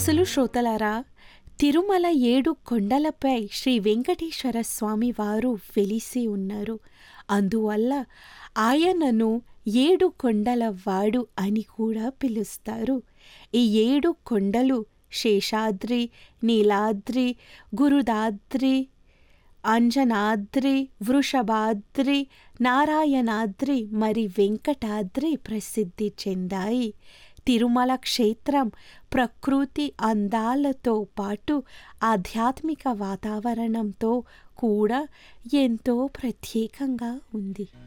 అసలు శ్రోతలారా తిరుమల ఏడు కొండలపై శ్రీ వెంకటేశ్వర స్వామి వారు వెలిసి ఉన్నారు అందువల్ల ఆయనను ఏడు కొండల వాడు అని కూడా పిలుస్తారు ఈ ఏడు కొండలు శేషాద్రి నీలాద్రి గురుదాద్రి అంజనాద్రి వృషభాద్రి నారాయణాద్రి మరి వెంకటాద్రి ప్రసిద్ధి చెందాయి తిరుమల క్షేత్రం ప్రకృతి అందాలతో పాటు ఆధ్యాత్మిక వాతావరణంతో కూడా ఎంతో ప్రత్యేకంగా ఉంది